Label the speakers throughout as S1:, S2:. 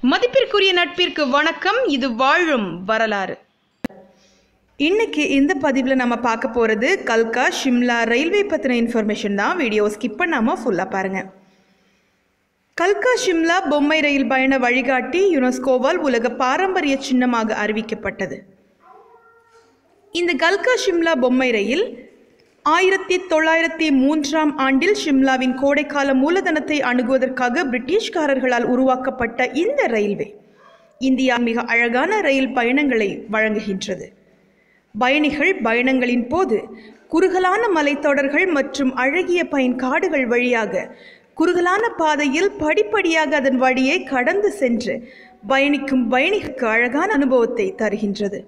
S1: மதிப்பிற்குரிய நட்பிற்கு வணக்கம் இது வாழும் வரலாறு இன்னைக்கு இந்த பதிவில் நம்ம பார்க்க போகிறது கல்கா ஷிம்லா ரயில்வே பற்றின இன்ஃபர்மேஷன் தான் வீடியோ ஸ்கிப் பண்ணாமல் ஃபுல்லாக பாருங்கள் கல்கா ஷிம்லா பொம்மை ரயில் பயண வழிகாட்டி யுனெஸ்கோவால் உலக பாரம்பரிய சின்னமாக அறிவிக்கப்பட்டது இந்த கல்கா ஷிம்லா பொம்மை ரயில் ஆயிரத்தி தொள்ளாயிரத்தி மூன்றாம் ஆண்டில் ஷிம்லாவின் கோடைக்கால மூலதனத்தை அணுகுவதற்காக பிரிட்டிஷ்காரர்களால் உருவாக்கப்பட்ட இந்த ரயில்வே இந்தியா மிக அழகான ரயில் பயணங்களை வழங்குகின்றது பயணிகள் பயணங்களின் போது குறுகலான மலைத்தொடர்கள் மற்றும் அழகிய பைன் காடுகள் வழியாக குறுகலான பாதையில் படிப்படியாக அதன் வழியை கடந்து சென்று பயணிக்கும் பயணிகளுக்கு அழகான அனுபவத்தை தருகின்றது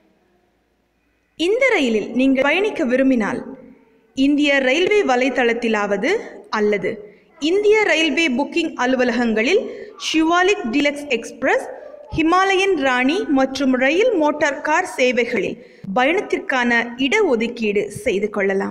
S1: இந்த ரயிலில் நீங்கள் பயணிக்க விரும்பினால் இந்திய ரயில்வே வலைத்தளத்திலாவது அல்லது இந்திய ரயில்வே புக்கிங் அலுவலகங்களில் Shivalik deluxe express Himalayan Rani மற்றும் ரயில் மோட்டார் கார் சேவைகளில் பயணத்திற்கான இடஒதுக்கீடு செய்து கொள்ளலாம்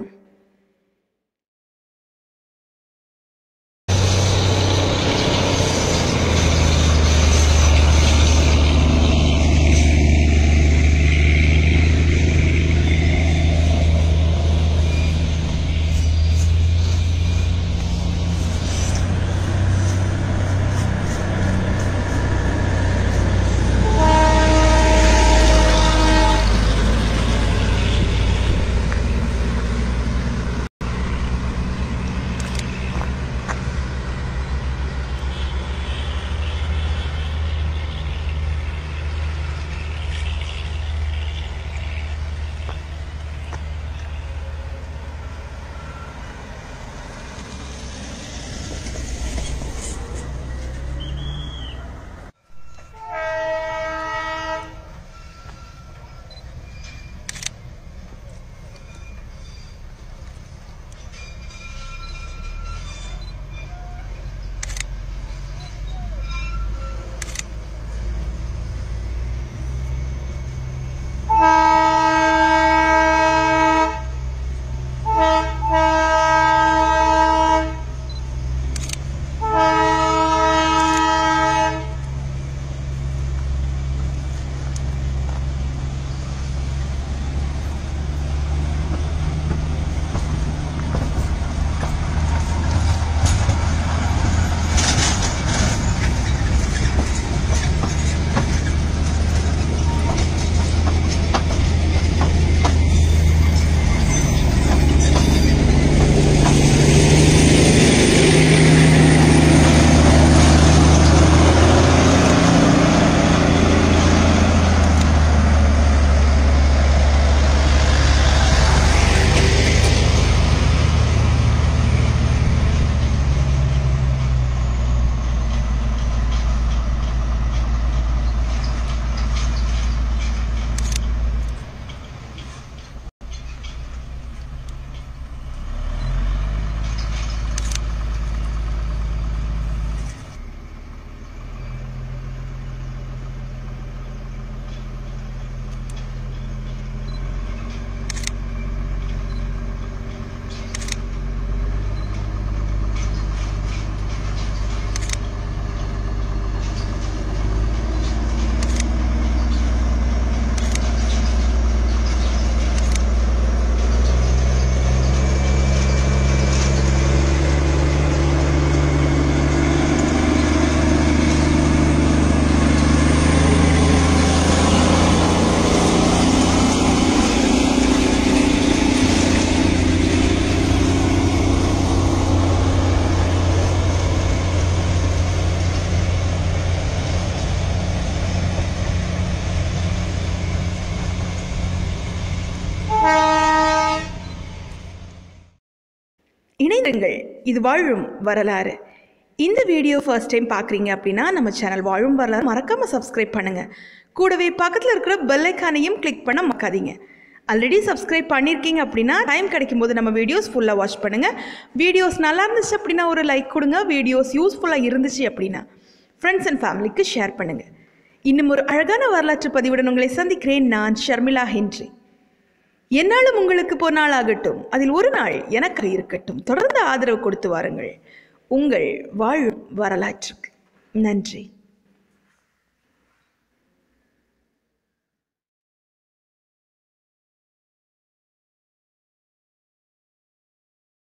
S1: இணைந்திருங்கள் இது வாழும் வரலாறு இந்த வீடியோ ஃபர்ஸ்ட் டைம் பார்க்குறீங்க அப்படின்னா நம்ம சேனல் வாழும் வரலாறு மறக்காமல் சப்ஸ்கிரைப் பண்ணுங்கள் கூடவே பக்கத்தில் இருக்கிற பெல் ஐக்கானையும் கிளிக் பண்ண மறக்காதீங்க ஆல்ரெடி சப்ஸ்கிரைப் பண்ணியிருக்கீங்க அப்படின்னா டைம் கிடைக்கும் போது நம்ம வீடியோஸ் ஃபுல்லாக வாட்ச் பண்ணுங்கள் வீடியோஸ் நல்லா இருந்துச்சு அப்படின்னா ஒரு லைக் கொடுங்க வீடியோஸ் யூஸ்ஃபுல்லாக இருந்துச்சு அப்படின்னா ஃப்ரெண்ட்ஸ் அண்ட் ஃபேமிலிக்கு ஷேர் பண்ணுங்கள் இன்னும் ஒரு அழகான வரலாற்று பதிவுடன் உங்களை சந்திக்கிறேன் நான் ஷர்மிளா ஹென்றி என்னாலும் உங்களுக்கு பொன்னாளாகட்டும் அதில் ஒரு நாள் எனக்கு இருக்கட்டும் தொடர்ந்து ஆதரவு கொடுத்து வாருங்கள் உங்கள் வாழும் வரலாற்றுக்கு நன்றி